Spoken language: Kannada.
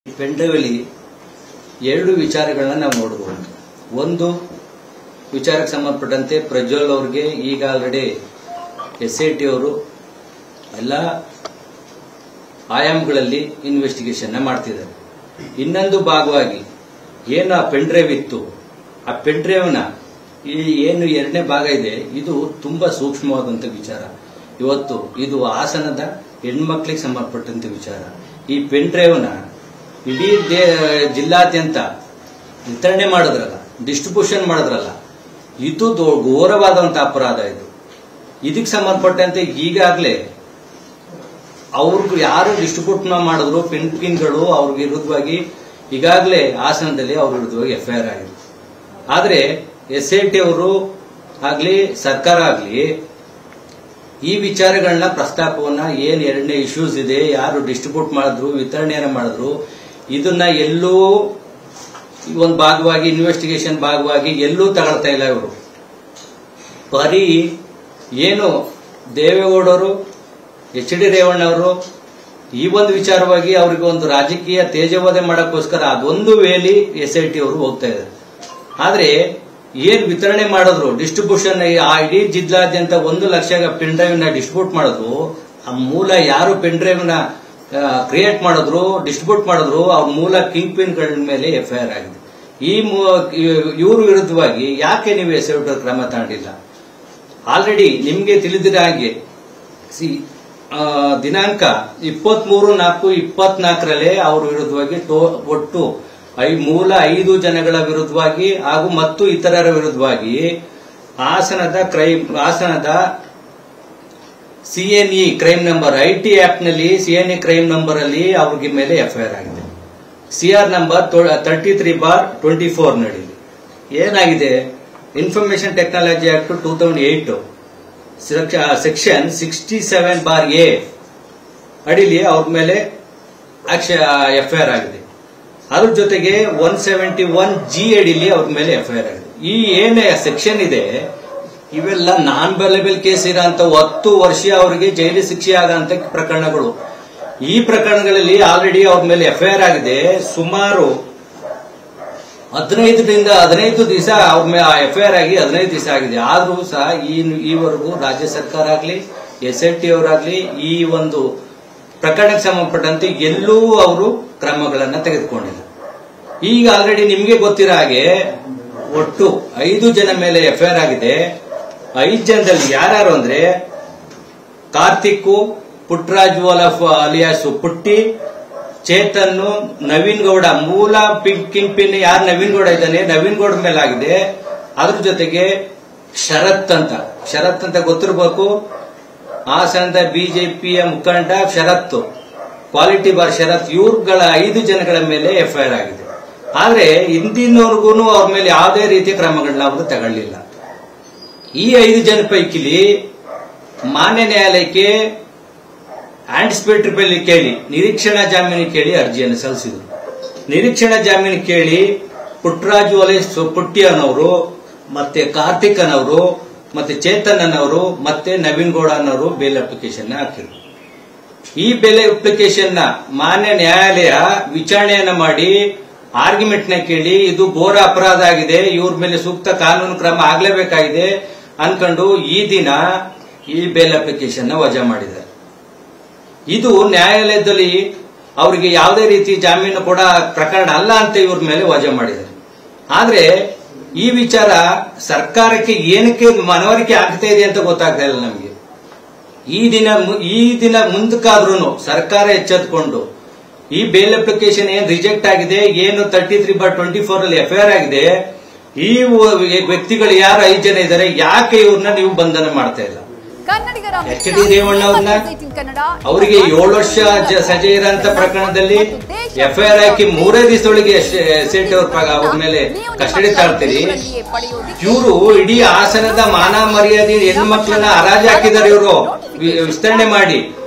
ಪೆಂಡ್ರೈವಲ್ಲಿ ಎರಡು ವಿಚಾರಗಳನ್ನ ನಾವು ನೋಡಬಹುದು ಒಂದು ವಿಚಾರಕ್ಕೆ ಸಂಬಂಧಪಟ್ಟಂತೆ ಪ್ರಜ್ವಲ್ ಅವ್ರಿಗೆ ಈಗ ಆಲ್ರೆಡಿ ಎಸ್ ಐ ಟಿ ಅವರು ಎಲ್ಲ ಆಯಾಮಗಳಲ್ಲಿ ಇನ್ವೆಸ್ಟಿಗೇಷನ್ ಮಾಡ್ತಿದ್ದಾರೆ ಇನ್ನೊಂದು ಭಾಗವಾಗಿ ಏನು ಆ ಪೆಂಡ್ರೈವ್ ಇತ್ತು ಆ ಪೆಂಡ್ರೈವ್ನ ಈ ಏನು ಎರಡನೇ ಭಾಗ ಇದೆ ಇದು ತುಂಬಾ ಸೂಕ್ಷ್ಮವಾದಂತ ವಿಚಾರ ಇವತ್ತು ಇದು ಹಾಸನದ ಹೆಣ್ಮಕ್ಳಿಗೆ ಸಂಬಂಧಪಟ್ಟಂತ ವಿಚಾರ ಈ ಪೆಂಡ್ರೈವ್ನ ಇಡೀ ದೇ- ಜಿಲ್ಲಾದ್ಯಂತ ವಿತರಣೆ ಮಾಡಿದ್ರಲ್ಲ ಡಿಸ್ಟ್ರಿಬ್ಯೂಷನ್ ಮಾಡಿದ್ರಲ್ಲ ಇದು ದೊ- ಘೋರವಾದಂತ ಅಪರಾಧ ಇದು ಇದಕ್ಕೆ ಸಂಬಂಧಪಟ್ಟಂತೆ ಈಗಾಗಲೇ ಅವ್ರಿಗೆ ಯಾರು ಡಿಸ್ಟ್ರಿಬ್ಯೂಟ್ ಮಾಡಿದ್ರು ಪಿನ್ ಪಿನ್ಗಳು ಅವ್ರ ವಿರುದ್ಧವಾಗಿ ಈಗಾಗಲೇ ಹಾಸನದಲ್ಲಿ ಅವ್ರ ವಿರುದ್ಧವಾಗಿ ಎಫ್ಐಆರ್ ಆಗಿದೆ ಆದ್ರೆ ಎಸ್ ಐ ಟಿ ಅವರು ಆಗ್ಲಿ ಸರ್ಕಾರ ಆಗ್ಲಿ ಈ ವಿಚಾರಗಳನ್ನ ಪ್ರಸ್ತಾಪವನ್ನ ಏನ್ ಎರಡನೇ ಇಶ್ಯೂಸ್ ಇದೆ ಯಾರು ಡಿಸ್ಟ್ರಿಬ್ಯೂಟ್ ಮಾಡಿದ್ರು ವಿತರಣೆಯನ್ನ ಮಾಡಿದ್ರು ಇದನ್ನ ಎಲ್ಲೂ ಒಂದು ಭಾಗವಾಗಿ ಇನ್ವೆಸ್ಟಿಗೇಷನ್ ಭಾಗವಾಗಿ ಎಲ್ಲೂ ತಗೊಳ್ತಾ ಇಲ್ಲ ಇವರು ಬರೀ ಏನು ದೇವೇಗೌಡರು ಎಚ್ ಡಿ ರೇವಣ್ಣವರು ಈ ಒಂದು ವಿಚಾರವಾಗಿ ಅವರಿಗೆ ಒಂದು ರಾಜಕೀಯ ತೇಜವಧೆ ಮಾಡಕ್ಕೋಸ್ಕರ ಅದೊಂದು ವೇಲಿ ಎಸ್ ಐ ಟಿ ಅವರು ಹೋಗ್ತಾ ಇದ್ದಾರೆ ಆದ್ರೆ ಏನ್ ವಿತರಣೆ ಮಾಡಿದ್ರು ಡಿಸ್ಟ್ರಿಬ್ಯೂಷನ್ ಆ ಇಡೀ ಜಿಲ್ಲಾದ್ಯಂತ ಒಂದು ಲಕ್ಷ ಪೆನ್ ಡ್ರೈವ್ ನ ಡಿಸ್ಟ್ರಿಬ್ಯೂಟ್ ಮಾಡಿದ್ರು ಆ ಮೂಲ ಯಾರು ಪೆನ್ ಡ್ರೈವ್ ನ ಕ್ರಿಯೇಟ್ ಮಾಡಿದ್ರು ಡಿಸ್ಟ್ರಿಬ್ಯೂಟ್ ಮಾಡಿದ್ರು ಅವ್ರ ಮೂಲ ಕಿಂಗ್ ಪಿನ್ ಗಳ ಮೇಲೆ ಎಫ್ಐಆರ್ ಆಗಿದೆ ಈ ಇವ್ರ ವಿರುದ್ಧವಾಗಿ ಯಾಕೆ ನೀವು ಎಸ್ ಐ ಟಿ ಕ್ರಮ ತಗೊಂಡಿಲ್ಲ ಆಲ್ರೆಡಿ ನಿಮ್ಗೆ ತಿಳಿದಿರ ಹಾಗೆ ಸಿ ಆ, ದಿನಾಂಕ ಇಪ್ಪತ್ಮೂರು ನಾಲ್ಕು ಇಪ್ಪತ್ನಾಲ್ಕರಲ್ಲೇ ಅವ್ರ ವಿರುದ್ಧವಾಗಿ ಟೋ- ಒಟ್ಟು ಐ ಮೂಲ ಐದು ಜನಗಳ ವಿರುದ್ಧವಾಗಿ ಹಾಗೂ ಮತ್ತು ಇತರರ ವಿರುದ್ಧವಾಗಿ ಹಾಸನದ ಕ್ರೈಮ್ ಹಾಸನದ C E N crime number I T act ನಲ್ಲಿ ಸಿಎನ್ಇ ಕ್ರೈಮ್ ನಂಬರ್ ಅಲ್ಲಿ ಅವ್ರಿಗೆ ಮೇಲೆ ಎಫ್ಐಆರ್ ಆಗಿದೆ CR number thirty three bar twenty four ನಡಿ ಏನಾಗಿದೆ information technology act two thousand eight section sixty seven bar A ಅಡಿಲಿ ಅವ್ರ ಮೇಲೆ ಎಫ್ಐಆರ್ ಆಗಿದೆ ಅದ್ರ ಜೊತೆಗೆ ಒನ್ ಸೆವೆಂಟಿ ಒನ್ ಜಿ ಅಡಿಲಿ ಅವ್ರ ಮೇಲೆ ಎಫ್ಐಆರ್ ಆಗಿದೆ ಈ ಏನೇ ಸೆಕ್ಷನ್ ಇದೆ ಇವೆಲ್ಲ ನಾನ್ ಬೆಲೆಬಲ್ ಕೇಸ್ ಇರೋಂತ ಹತ್ತು ವರ್ಷ ಅವರಿಗೆ ಜೈಲು ಶಿಕ್ಷೆ ಆಗಂತ ಪ್ರಕರಣಗಳು ಈ ಪ್ರಕರಣಗಳಲ್ಲಿ ಆಲ್ರೆಡಿ ಅವ್ರ ಮೇಲೆ ಎಫ್ಐಆರ್ ಆಗಿದೆ ಸುಮಾರು ಹದಿನೈದರಿಂದ ಹದಿನೈದು ದಿವಸ ಅವ್ರ ಮೇಲೆ ಎಫ್ಐಆರ್ ಆಗಿ ಹದಿನೈದು ದಿವಸ ಆಗಿದೆ ಆದ್ರೂ ಸಹ ಈ ಈವರೆಗೂ ರಾಜ್ಯ ಸರ್ಕಾರ ಆಗ್ಲಿ ಎಸ್ ಎಲ್ ಟಿ ಅವರಾಗ್ಲಿ ಈ ಒಂದು ಪ್ರಕರಣಕ್ಕೆ ಸಂಬಂಧಪಟ್ಟಂತೆ ಎಲ್ಲೂ ಅವರು ಕ್ರಮಗಳನ್ನ ತೆಗೆದುಕೊಂಡಿಲ್ಲ ಈಗ ಆಲ್ರೆಡಿ ನಿಮ್ಗೆ ಗೊತ್ತಿರೋ ಹಾಗೆ ಒಟ್ಟು ಐದು ಜನ ಮೇಲೆ ಎಫ್ಐಆರ್ ಆಗಿದೆ ಐದು ಜನದಲ್ಲಿ ಯಾರ್ಯಾರು ಅಂದ್ರೆ ಕಾರ್ತಿಕ್ಕು ಪುಟ್ರಾಜ್ ವಲಫ್ ಅಲಿಯಾಸು ಪುಟ್ಟಿ ಚೇತನ್ ನವೀನ್ ಗೌಡ ಮೂಲ ಪಿಂಕ್ ಕಿಂಗ್ ಪಿನ್ ಯಾರು ನವೀನ್ ಗೌಡ ಇದ್ದಾನೆ ನವೀನ್ ಗೌಡ ಮೇಲೆ ಆಗಿದೆ ಅದ್ರ ಜೊತೆಗೆ ಶರತ್ ಅಂತ ಶರತ್ ಅಂತ ಗೊತ್ತಿರಬೇಕು ಹಾಸನದ ಬಿಜೆಪಿಯ ಮುಖಂಡ ಶರತ್ ಕ್ವಾಲಿಟಿ ಬಾರ್ ಶರತ್ ಇವ್ರುಗಳ ಐದು ಜನಗಳ ಮೇಲೆ ಎಫ್ಐಆರ್ ಆಗಿದೆ ಆದ್ರೆ ಹಿಂದಿನವರೆಗೂ ಅವ್ರ ಮೇಲೆ ಯಾವುದೇ ರೀತಿಯ ಕ್ರಮಗಳನ್ನ ಅವರು ತಗೊಳ್ಳಿಲ್ಲ ಈ ಐದು ಜನ ಪೈಕಿಲಿ ಮಾನ್ಯ ನ್ಯಾಯಾಲಯಕ್ಕೆ ಆಂಟಿಸಿಪೇಟರಿ ಬೆಲೆ ಕೇಳಿ ನಿರೀಕ್ಷಣಾ ಜಾಮೀನು ಕೇಳಿ ಅರ್ಜಿಯನ್ನು ಸಲ್ಲಿಸಿದರು ನಿರೀಕ್ಷಣಾ ಜಾಮೀನು ಕೇಳಿ ಪುಟ್ಟರಾಜು ಅಲೆ ಪುಟ್ಟಿ ಅನ್ನೋರು ಮತ್ತೆ ಕಾರ್ತಿಕ್ ಅನ್ನೋರು ಮತ್ತೆ ಚೇತನ್ ಅನ್ನೋರು ಮತ್ತೆ ನವೀನ್ ಗೌಡ ಅನ್ನೋರು ಬೇಲ್ ಅಪ್ಲಿಕೇಶನ್ ಹಾಕಿದ್ರು ಈ ಬೆಲೆ ಅಪ್ಲಿಕೇಶನ್ ನ ಮಾನ್ಯ ನ್ಯಾಯಾಲಯ ವಿಚಾರಣೆಯನ್ನ ಮಾಡಿ ಆರ್ಗ್ಯುಮೆಂಟ್ ನ ಕೇಳಿ ಇದು ಘೋರ ಅಪರಾಧ ಆಗಿದೆ ಇವ್ರ ಮೇಲೆ ಸೂಕ್ತ ಕಾನೂನು ಕ್ರಮ ಆಗ್ಲೇಬೇಕಾಗಿದೆ ಅನ್ಕೊಂಡು ಈ ದಿನ ಈ ಬೇಲ್ ಅಪ್ಲಿಕೇಶನ್ ನ ವಜಾ ಮಾಡಿದ್ದಾರೆ ಇದು ನ್ಯಾಯಾಲಯದಲ್ಲಿ ಅವರಿಗೆ ಯಾವುದೇ ರೀತಿ ಜಾಮೀನು ಕೂಡ ಪ್ರಕರಣ ಅಲ್ಲ ಅಂತ ಇವ್ರ ಮೇಲೆ ವಜಾ ಮಾಡಿದ್ದಾರೆ ಆದ್ರೆ ಈ ವಿಚಾರ ಸರ್ಕಾರಕ್ಕೆ ಏನಕ್ಕೆ ಮನವರಿಕೆ ಆಗ್ತಾ ಇದೆ ಅಂತ ಗೊತ್ತಾಗ್ತಾ ಇಲ್ಲ ನಮಗೆ ಈ ದಿನ ಮು- ಈ ದಿನ ಮುಂದಕ್ಕಾದ್ರೂ ಸರ್ಕಾರ ಎಚ್ಚೆತ್ಕೊಂಡು ಈ ಬೇಲ್ ಅಪ್ಲಿಕೇಶನ್ ಏನ್ ರಿಜೆಕ್ಟ್ ಆಗಿದೆ ಏನು thirty three bar twenty four ಅಲ್ಲಿ ಎಫ್ಐಆರ್ ಆಗಿದೆ ಈ ವ- ವ್ಯಕ್ತಿಗಳು ಯಾರು ಐದು ಜನ ಇದ್ದಾರೆ ಯಾಕೆ ಇವ್ರನ್ನ ನೀವು ಬಂಧನ ಮಾಡ್ತಾ ಇಲ್ಲ ಕನ್ನಡಿಗರ ಎಚ್ ಡಿ ರೇವಣ್ಣ ಅವ್ರನ್ನ ಅವರಿಗೆ ಏಳು ವರ್ಷ ಜ- ಸಜೆ ಇರೋಂತ ಪ್ರಕರಣದಲ್ಲಿ ಎಫ್ಐಆರ್ ಹಾಕಿ ಮೂರೇ ದಿವಸದೊಳಗೆ ಸೇಟ್ ಅವ್ರ ಪ- ಅವ್ರ ಮೇಲೆ ಕಸ್ಟಡಿ ತಾಳ್ತೀರಿ ಇವರು ಇಡೀ ಹಾಸನದ ಮಾನ ಮರ್ಯಾದೆ ಹೆಣ್ಣು ಮಕ್ಕಳನ್ನ ಹರಾಜು ಹಾಕಿದ್ದಾರೆ ಇವರು ವಿಸ್ತರಣೆ ಮಾಡಿ